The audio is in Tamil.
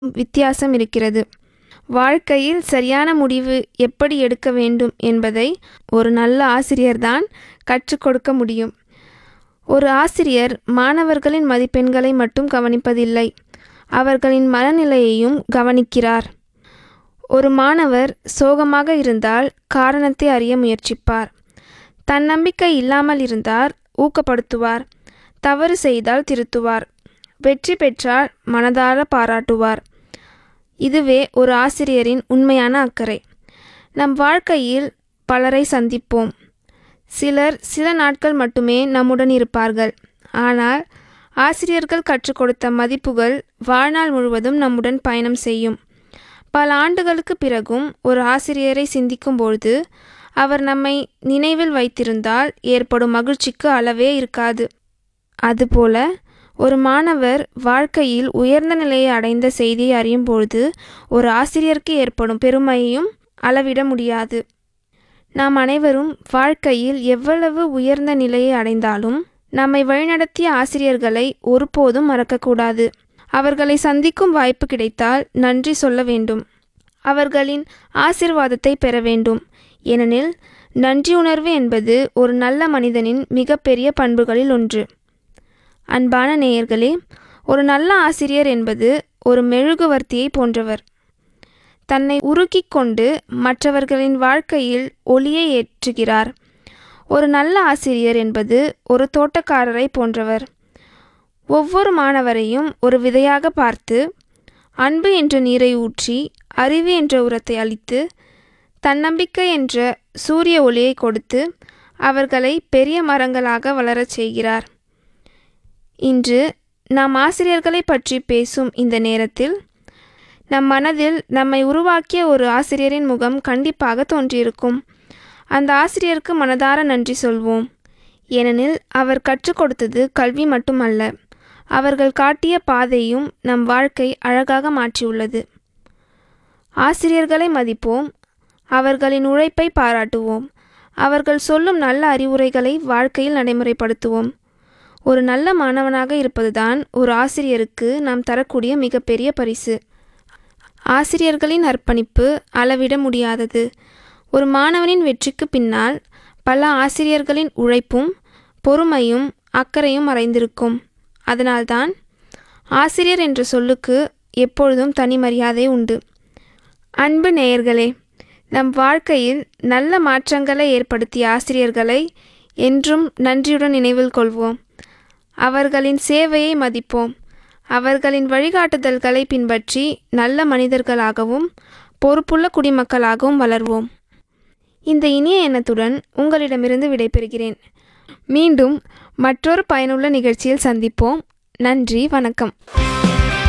வித்தியாசம் இருக்கிறது வாழ்க்கையில் சரியான முடிவு எப்படி எடுக்க வேண்டும் என்பதை ஒரு நல்ல ஆசிரியர்தான் கற்றுக் கொடுக்க முடியும் ஒரு ஆசிரியர் மாணவர்களின் மதிப்பெண்களை மட்டும் கவனிப்பதில்லை அவர்களின் மனநிலையையும் கவனிக்கிறார் ஒரு மாணவர் சோகமாக இருந்தால் காரணத்தை அறிய முயற்சிப்பார் தன்னம்பிக்கை இல்லாமல் இருந்தால் ஊக்கப்படுத்துவார் தவறு செய்தால் திருத்துவார் வெற்றி பெற்றால் மனதார பாராட்டுவார் இதுவே ஒரு ஆசிரியரின் உண்மையான அக்கறை நம் வாழ்க்கையில் பலரை சந்திப்போம் சிலர் சில நாட்கள் மட்டுமே நம்முடன் இருப்பார்கள் ஆனால் ஆசிரியர்கள் கற்றுக் கொடுத்த மதிப்புகள் வாழ்நாள் முழுவதும் நம்முடன் பயணம் செய்யும் பல ஆண்டுகளுக்கு பிறகும் ஒரு ஆசிரியரை சிந்திக்கும் பொழுது அவர் நம்மை நினைவில் வைத்திருந்தால் ஏற்படும் மகிழ்ச்சிக்கு அளவே இருக்காது அதுபோல ஒரு மாணவர் வாழ்க்கையில் உயர்ந்த நிலையை அடைந்த செய்தியை அறியும் பொழுது ஒரு ஆசிரியருக்கு ஏற்படும் பெருமையையும் அளவிட முடியாது நாம் அனைவரும் வாழ்க்கையில் எவ்வளவு உயர்ந்த நிலையை அடைந்தாலும் நம்மை வழிநடத்திய ஆசிரியர்களை ஒருபோதும் மறக்கக்கூடாது அவர்களை சந்திக்கும் வாய்ப்பு கிடைத்தால் நன்றி சொல்ல வேண்டும் அவர்களின் ஆசிர்வாதத்தை பெற வேண்டும் ஏனெனில் நன்றியுணர்வு என்பது ஒரு நல்ல மனிதனின் மிகப்பெரிய பண்புகளில் ஒன்று அன்பான நேயர்களே ஒரு நல்ல ஆசிரியர் என்பது ஒரு மெழுகுவர்த்தியை போன்றவர் தன்னை உருக்கிக் கொண்டு மற்றவர்களின் வாழ்க்கையில் ஒளியை ஏற்றுகிறார் ஒரு நல்ல ஆசிரியர் என்பது ஒரு தோட்டக்காரரை போன்றவர் ஒவ்வொரு மாணவரையும் ஒரு விதையாக பார்த்து அன்பு என்ற நீரை ஊற்றி அறிவு என்ற உரத்தை அளித்து தன்னம்பிக்கை என்ற சூரிய ஒளியை கொடுத்து அவர்களை பெரிய மரங்களாக வளரச் செய்கிறார் இன்று நாம் ஆசிரியர்களை பற்றி பேசும் இந்த நேரத்தில் நம் மனதில் நம்மை உருவாக்கிய ஒரு ஆசிரியரின் முகம் கண்டிப்பாக தோன்றியிருக்கும் அந்த ஆசிரியருக்கு மனதார நன்றி சொல்வோம் ஏனெனில் அவர் கற்றுக் கொடுத்தது கல்வி மட்டுமல்ல அவர்கள் காட்டிய பாதையும் நம் வாழ்க்கை அழகாக மாற்றியுள்ளது ஆசிரியர்களை மதிப்போம் அவர்களின் உழைப்பை பாராட்டுவோம் அவர்கள் சொல்லும் நல்ல அறிவுரைகளை வாழ்க்கையில் நடைமுறைப்படுத்துவோம் ஒரு நல்ல மாணவனாக இருப்பதுதான் ஒரு ஆசிரியருக்கு நாம் தரக்கூடிய மிகப்பெரிய பரிசு ஆசிரியர்களின் அர்ப்பணிப்பு அளவிட முடியாதது ஒரு மாணவனின் வெற்றிக்கு பின்னால் பல ஆசிரியர்களின் உழைப்பும் பொறுமையும் அக்கறையும் மறைந்திருக்கும் அதனால்தான் ஆசிரியர் என்ற சொல்லுக்கு எப்பொழுதும் தனி மரியாதை உண்டு அன்பு நேயர்களே நம் வாழ்க்கையில் நல்ல மாற்றங்களை ஏற்படுத்திய ஆசிரியர்களை என்றும் நன்றியுடன் நினைவில் கொள்வோம் அவர்களின் சேவையை மதிப்போம் அவர்களின் வழிகாட்டுதல்களை பின்பற்றி நல்ல மனிதர்களாகவும் பொறுப்புள்ள குடிமக்களாகவும் வளர்வோம் இந்த இனிய எண்ணத்துடன் உங்களிடமிருந்து விடைபெறுகிறேன் மீண்டும் மற்றொரு பயனுள்ள நிகழ்ச்சியில் சந்திப்போம் நன்றி வணக்கம்